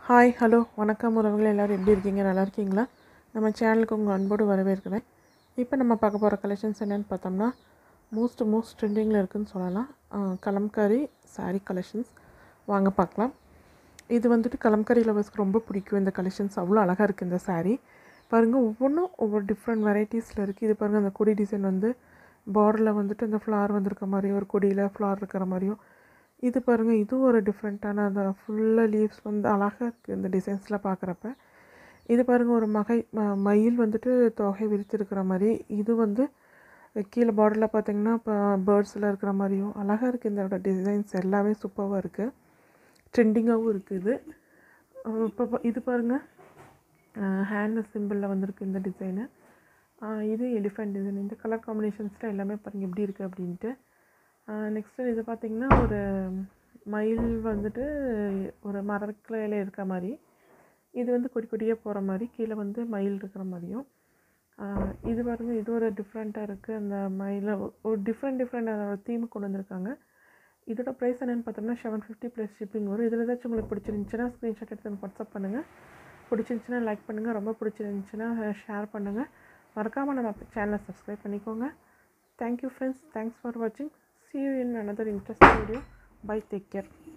hi hello வணக்கம் உறவுகள் எல்லோரும் எப்படி இருக்கீங்க நல்லா இருக்கீங்களா நம்ம சேனலுக்கு உங்கள் அன்போடு வரவேற்கிறேன் இப்போ நம்ம பார்க்க போகிற கலெக்ஷன்ஸ் என்னென்னு பார்த்தோம்னா மோஸ்ட் மோஸ்ட் ட்ரெண்டிங்கில் இருக்குதுன்னு சொல்லலாம் ஆஹ் கலம்காரி saree கலெக்ஷன்ஸ் வாங்க பார்க்கலாம் இது வந்துட்டு கலம்காரி லவர்ஸ்க்கு ரொம்ப பிடிக்கும் இந்த கலெக்ஷன்ஸ் அவ்வளோ அழகாக இருக்குது இந்த saree பாருங்கள் ஒவ்வொன்றும் ஒவ்வொரு டிஃப்ரெண்ட் வெரைட்டிஸில் இருக்குது இது பாருங்கள் அந்த கொடி டிசைன் வந்து பார்டரில் வந்துட்டு இந்த ஃப்ளார் வந்திருக்க மாதிரியும் ஒரு கொடியில் ஃப்ளார் இருக்கிற மாதிரியும் இது பாருங்கள் இதுவும் ஒரு டிஃப்ரெண்ட்டான அந்த ஃபுல்லாக லீவ்ஸ் வந்து அழகாக இருக்குது இந்த டிசைன்ஸில் பார்க்குறப்ப இது பாருங்கள் ஒரு மகை ம- மயில் வந்துட்டு தொகை விரித்திருக்கிற மாதிரி இது வந்து கீழே பார்டரில் பார்த்தீங்கன்னா இப்போ பேர்ட்ஸில் இருக்கிற மாதிரியும் அழகாக இருக்குது இதோட டிசைன்ஸ் எல்லாமே சூப்பராக இருக்குது ட்ரெண்டிங்காகவும் இருக்குது இது இப்போ பா- இது பாருங்கள் ஹேண்ட் சிம்பிளில் வந்திருக்கு இந்த டிசைனு இது எலிஃபெண்ட் டிசைன் இந்த கலர் காம்பினேஷன்ஸில் எல்லாமே பாருங்கள் எப்படி இருக்குது அப்படின்ட்டு நெக்ஸ்ட்டு இது பார்த்திங்கன்னா ஒரு மயில் வந்துட்டு ஒரு மரக்கிளையில் இருக்க மாதிரி இது வந்து கொடி கொடியாக போகிற மாதிரி கீழே வந்து மயில் இருக்கிற மாதிரியும் ஆஹ் இது பாருங்க இது ஒரு டிஃப்ரெண்ட்டாக இருக்குது அந்த மயில ஒரு டிஃப்ரெண்ட் டிஃப்ரெண்ட் அதோட தீம் கொண்டு வந்திருக்காங்க இதோட ப்ரைஸ் என்னென்னு பார்த்தோம்னா செவன் ஃபிஃப்டி ப்ளஸ் ஷிப்பிங் வரும் இதில் ஏதாச்சும் உங்களுக்கு பிடிச்சிருந்துச்சுன்னா ஸ்க்ரீன்ஷாட் எடுத்து எனக்கு வாட்ஸ்அப் பண்ணுங்கள் பிடிச்சிருந்துச்சுன்னா லைக் பண்ணுங்கள் ரொம்ப பிடிச்சிருந்துச்சுன்னா ஷேர் பண்ணுங்கள் மறக்காமல் நம்ம சேனலை சப்ஸ்கிரைப் பண்ணிக்கோங்க தேங்க்யூ ஃப்ரெண்ட்ஸ் தேங்க்ஸ் ஃபார் வாட்சிங் see you in another interesting video bye take care